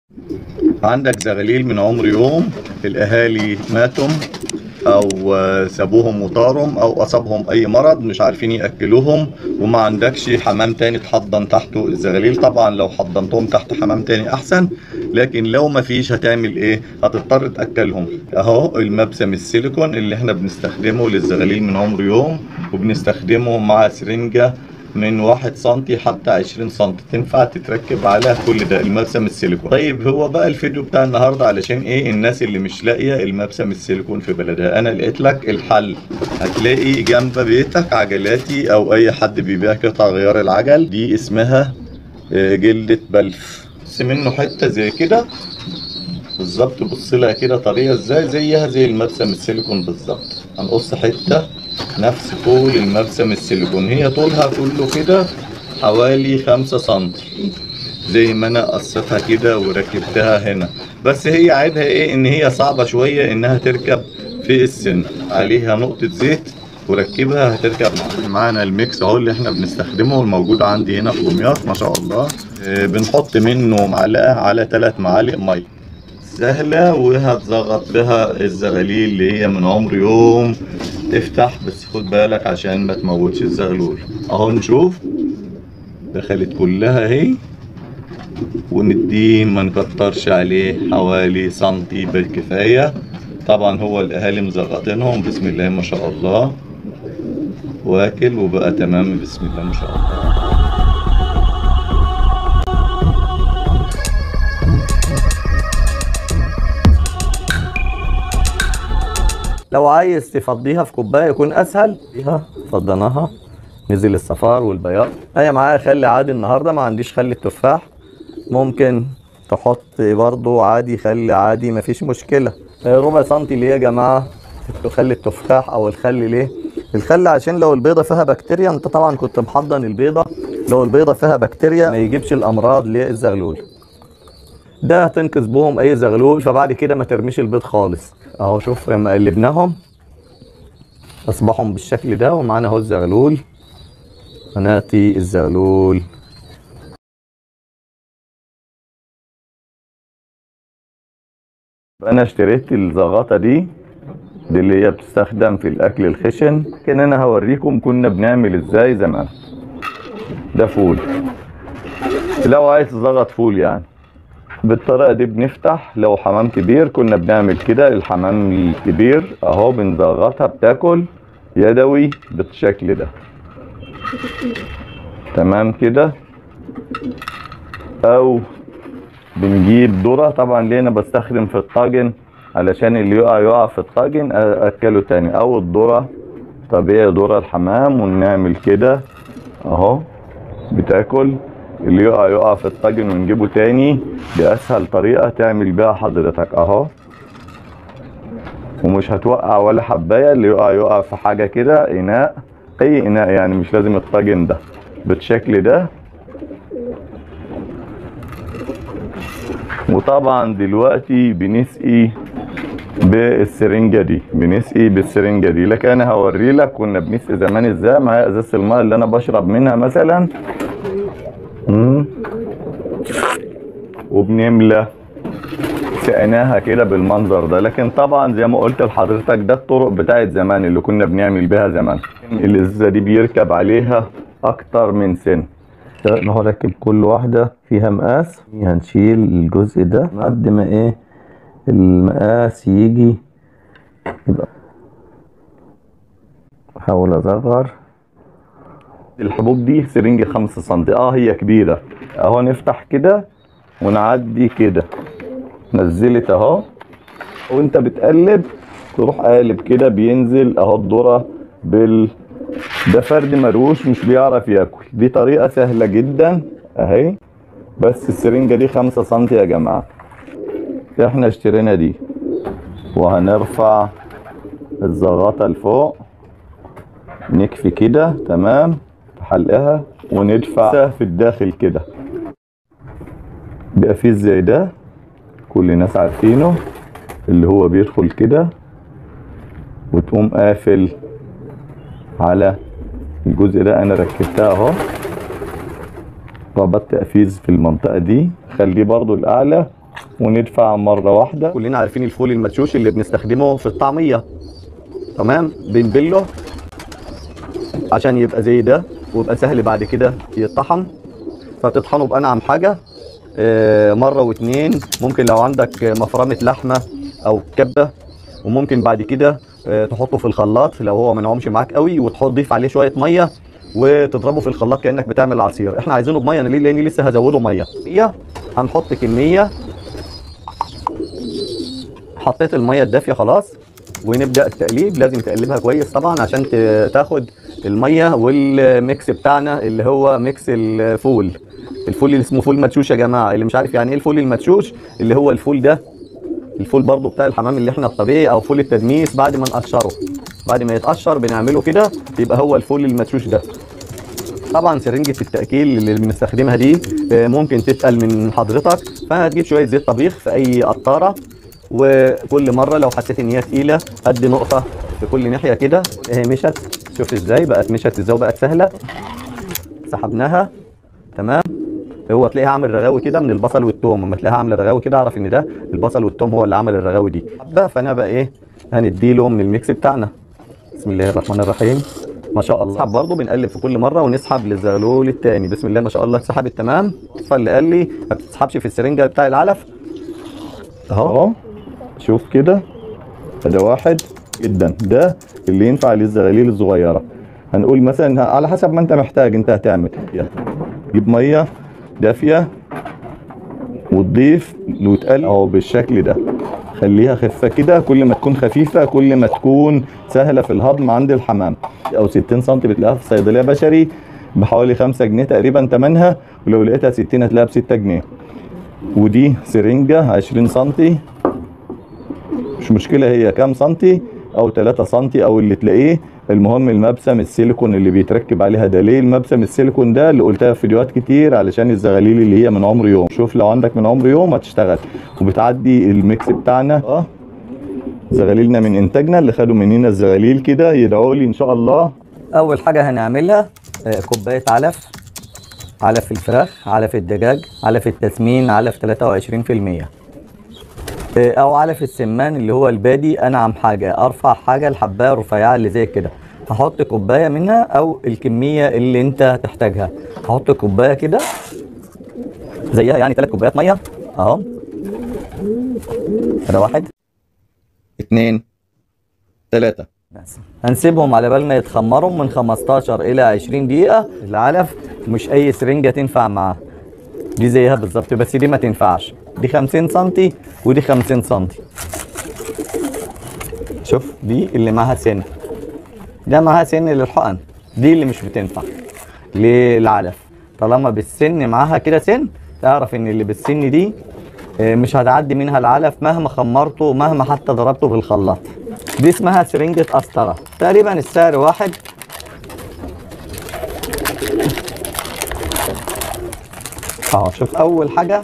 عندك زغاليل من عمر يوم الاهالي ماتوا او آه، سابوهم وطارهم او اصابهم اي مرض مش عارفين ياكلوهم وما عندكش حمام تاني تحضن تحته الزغاليل طبعا لو حضنتهم تحت حمام تاني احسن لكن لو ما فيش هتعمل ايه هتضطر تاكلهم اهو المبسم السيليكون اللي احنا بنستخدمه للزغاليل من عمر يوم وبنستخدمه مع سرنجه من واحد سنتي حتى عشرين سنتي تنفع تتركب على كل ده المبسم السيليكون طيب هو بقى الفيديو بتاع النهارده علشان ايه الناس اللي مش لاقيه المبسم السيليكون في بلدها انا لقيت لك الحل هتلاقي جنب بيتك عجلاتي او اي حد بيبيع قطع غيار العجل دي اسمها آه، جلدة بلف بس منه حتة زي كده بالظبط بص لها كده طريقة ازاي زيها زي المبسم السيليكون بالظبط هنقص حتة نفس طول المبسم السيليكون هي طولها كله كده حوالي خمسة سنتي زي ما انا قصيتها كده وركبتها هنا بس هي عيبها ايه ان هي صعبة شوية انها تركب في السن عليها نقطة زيت وركبها هتركب معانا معانا الميكس اهو اللي احنا بنستخدمه الموجود عندي هنا في دمياط ما شاء الله آه، بنحط منه معلقة على ثلاث معالق مية سهلة وهتزغط بها الزغاليل اللي هي من عمر يوم تفتح بس خد بالك عشان ما تموتش الزغلول اهو نشوف دخلت كلها اهي ونديه ما نكترش عليه حوالي سنتي بالكفاية طبعا هو الاهالي مزغطينهم بسم الله ما شاء الله واكل وبقى تمام بسم الله ما شاء الله لو عايز تفضيها في كوبايه يكون اسهل فيها فضيناها نزل الصفار والبياض انا معايا خل عادي النهارده ما عنديش خل التفاح ممكن تحط برضو عادي خل عادي مفيش مشكله آه، ربع سنتي ليه يا جماعه خل التفاح او الخل ليه الخل عشان لو البيضه فيها بكتيريا انت طبعا كنت محضن البيضه لو البيضه فيها بكتيريا ما يجيبش الامراض للزغلول ده هتنقذ بهم اي زغلول فبعد كده ما ترميش البيض خالص اهو شوف لما قلبناهم اصبحوا بالشكل ده ومعانا اهو الزغلول هناتي الزغلول انا اشتريت الزغاطه دي دي اللي هي بتستخدم في الاكل الخشن لكن انا هوريكم كنا بنعمل ازاي زمان ده فول لو عايز تزغط فول يعني بالطريقه دي بنفتح لو حمام كبير كنا بنعمل كده الحمام الكبير اهو بنزغطها بتاكل يدوي بالشكل ده تمام كده او بنجيب ذره طبعا ليه انا بستخدم في الطاجن علشان اللي يقع يقع في الطاجن اكله تاني او الذره طبيعي ذره الحمام ونعمل كده اهو بتاكل اللي يقع يقع في الطاجن ونجيبه تاني دي اسهل طريقة تعمل بيها حضرتك اهو ومش هتوقع ولا حباية اللي يقع يقع في حاجة كده اناء اي اناء يعني مش لازم الطاجن ده بالشكل ده وطبعا دلوقتي بنسقي بالسرنجة دي بنسقي بالسرنجة دي لكن انا هوري لك كنا بنسقي زمان ازاي معايا ازازة الماء اللي انا بشرب منها مثلا مم. وبنملى سقناها كده بالمنظر ده لكن طبعا زي ما قلت لحضرتك ده الطرق بتاعت زمان اللي كنا بنعمل بيها زمان الازازه دي بيركب عليها اكتر من سن هو راكب كل واحده فيها مقاس هنشيل الجزء ده لحد ما ايه المقاس يجي يبقى احاول اصغر الحبوب دي سرنجة خمسة سنتي اه هي كبيرة اهو نفتح كده ونعدي كده نزلت اهو وانت بتقلب تروح قالب كده بينزل اهو الذرة بال ده فرد مروش مش بيعرف ياكل دي طريقة سهلة جدا اهي بس السرنجة دي خمسة سنتي يا جماعة احنا اشترينا دي وهنرفع الزغاطة لفوق نكفي كده تمام حلقها وندفع في الداخل كده بيبقى فيه زي ده كل الناس عارفينه اللي هو بيدخل كده وتقوم قافل على الجزء ده انا ركبتها اهو ربطت تقفيز في المنطقة دي خليه برضو الاعلى وندفع مرة واحدة كلنا عارفين الفول المدشوش اللي بنستخدمه في الطعمية تمام بنبله عشان يبقى زي ده ويبقى سهل بعد كده يطحن فتطحنه بأنعم حاجة آه، مرة واتنين ممكن لو عندك مفرمة لحمة أو كبة وممكن بعد كده آه، تحطه في الخلاط لو هو ما نعومش معاك قوي وتحط ضيف عليه شوية مية وتضربه في الخلاط كأنك بتعمل عصير احنا عايزينه بمية أنا ليه لأني لسه هزوده مية مية هنحط كمية حطيت المية الدافية خلاص ونبدأ التقليب لازم تقلبها كويس طبعا عشان ت- تاخد المية والميكس بتاعنا اللي هو ميكس الفول الفول اللي اسمه فول مدشوش يا جماعة اللي مش عارف يعني ايه الفول المدشوش اللي هو الفول ده الفول برضو بتاع الحمام اللي احنا الطبيعي او فول التدميس بعد ما نقشره بعد ما يتقشر بنعمله كده يبقى هو الفول المدشوش ده طبعا سرنجة التأكيل اللي بنستخدمها دي آه، ممكن تتقل من حضرتك فهتجيب شوية زيت طبيخ في أي قطارة وكل مرة لو حسيت إن هي تقيلة أدي نقطة في كل ناحية كده اهي مشت شوف ازاي بقت مشت ازاي وبقت سهلة سحبناها تمام هو تلاقيها عامل رغاوي كده من البصل والثوم لما تلاقيها عامله رغاوي كده اعرف ان ده البصل والثوم هو اللي عمل الرغاوي دي حبه فانا بقى ايه هنديله من الميكس بتاعنا بسم الله الرحمن الرحيم ما شاء الله نسحب برضه بنقلب في كل مره ونسحب للزغلول الثاني بسم الله ما شاء الله اتسحبت تمام فاللي قال لي ما بتسحبش في السرنجه بتاع العلف اهو شوف كده ده واحد جدا ده اللي ينفع للزغاليل الصغيره هنقول مثلا على حسب ما انت محتاج انت هتعمل يلا. جيب ميه دافيه وتضيف وتقل اهو بالشكل ده خليها خفه كده كل ما تكون خفيفه كل ما تكون سهله في الهضم عند الحمام او 60 سم بتلاقيها في صيدليه بشري بحوالي 5 جنيه تقريبا ثمنها ولو لقيتها 60 هتلاقيها ب 6 جنيه ودي سرنجه 20 سم مش مشكله هي كام سنتي او 3 سنتي او اللي تلاقيه المهم المبسم السيليكون اللي بيتركب عليها ده ليه المبسم السيليكون ده اللي قلتها في فيديوهات كتير علشان الزغاليل اللي هي من عمر يوم شوف لو عندك من عمر يوم هتشتغل وبتعدي الميكس بتاعنا اه زغاليلنا من انتاجنا اللي خدوا مننا الزغاليل كده يدعوا لي ان شاء الله اول حاجه هنعملها آه، كوبايه علف علف الفراخ علف الدجاج علف التسمين علف 23% او علف السمان اللي هو البادي انعم حاجه ارفع حاجه الحبايه الرفيعه اللي زي كده هحط كوبايه منها او الكميه اللي انت تحتاجها هحط كوبايه كده زيها يعني ثلاث كوبايات ميه اهو ده واحد اتنين تلاتة بس هنسيبهم على بال ما يتخمروا من 15 الى 20 دقيقه العلف مش اي سرنجه تنفع معاه دي زيها بالظبط بس دي ما تنفعش دي 50 سنتي ودي 50 سنتي شوف دي اللي معاها سن ده معاها سن للحقن دي اللي مش بتنفع للعلف طالما بالسن معاها كده سن تعرف ان اللي بالسن دي آه، مش هتعدي منها العلف مهما خمرته مهما حتى ضربته بالخلاط دي اسمها سرنجة قسطرة تقريبا السعر واحد اه شوف اول حاجة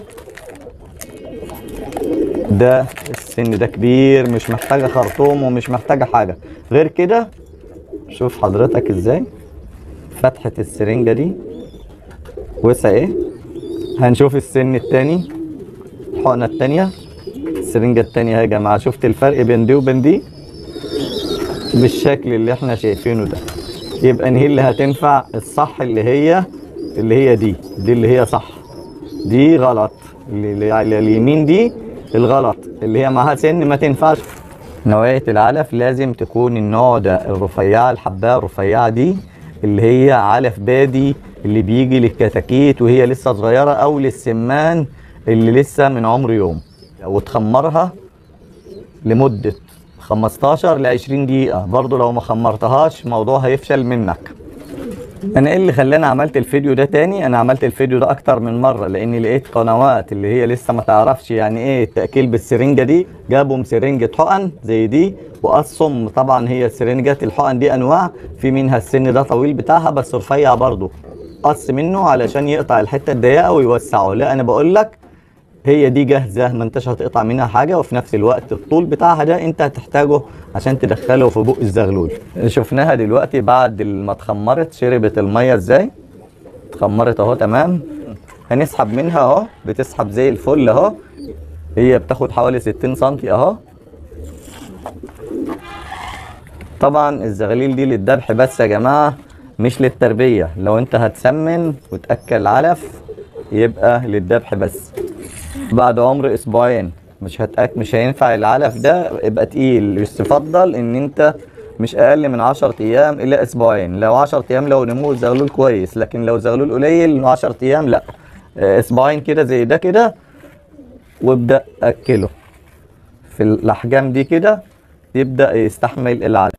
ده السن ده كبير مش محتاجة خرطوم ومش محتاجة حاجة غير كده شوف حضرتك ازاي فتحة السرنجة دي وسع ايه هنشوف السن التاني الحقنة التانية السرنجة التانية يا جماعة شفت الفرق بين دي وبين دي بالشكل اللي احنا شايفينه ده يبقى ان هي اللي هتنفع الصح اللي هي اللي هي دي دي اللي هي صح دي غلط اللي اللي على اليمين دي الغلط اللي هي معاها سن ما تنفعش نوعية العلف لازم تكون النوع ده الرفيعة الحباية الرفيعة دي اللي هي علف بادي اللي بيجي للكتاكيت وهي لسه صغيرة أو للسمان اللي لسه من عمر يوم وتخمرها لمدة 15 ل 20 دقيقة برضو لو ما خمرتهاش الموضوع هيفشل منك انا ايه اللي خلاني عملت الفيديو ده تاني انا عملت الفيديو ده اكتر من مره لاني لقيت قنوات اللي هي لسه ما تعرفش يعني ايه التاكيل بالسرنجه دي جابوا سرنجه حقن زي دي وقصهم طبعا هي سرنجات الحقن دي انواع في منها السن ده طويل بتاعها بس رفيع برضه قص منه علشان يقطع الحته الضيقه ويوسعه لا انا بقول لك هي دي جاهزه ما انتش هتقطع منها حاجه وفي نفس الوقت الطول بتاعها ده انت هتحتاجه عشان تدخله في بق الزغلول شفناها دلوقتي بعد ما اتخمرت شربت الميه ازاي اتخمرت اهو تمام هنسحب منها اهو بتسحب زي الفل اهو هي بتاخد حوالي 60 سنتي اهو طبعا الزغاليل دي للذبح بس يا جماعه مش للتربيه لو انت هتسمن وتاكل علف يبقى للذبح بس بعد عمر اسبوعين مش هتأك مش هينفع العلف ده يبقى تقيل يستفضل ان انت مش اقل من 10 ايام الى اسبوعين لو 10 ايام لو نمو الزغلول كويس لكن لو زغلول قليل 10 ايام لا آه، اسبوعين كده زي ده كده وابدا اكله في الاحجام دي كده يبدا يستحمل العلف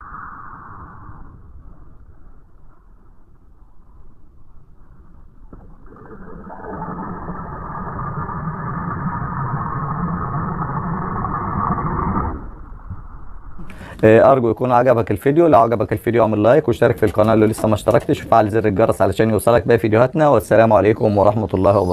آه، ارجو يكون عجبك الفيديو لو عجبك الفيديو اعمل لايك واشترك في القناه اللي لسه ما اشتركتش وفعل زر الجرس علشان يوصلك باقي فيديوهاتنا والسلام عليكم ورحمه الله وبركاته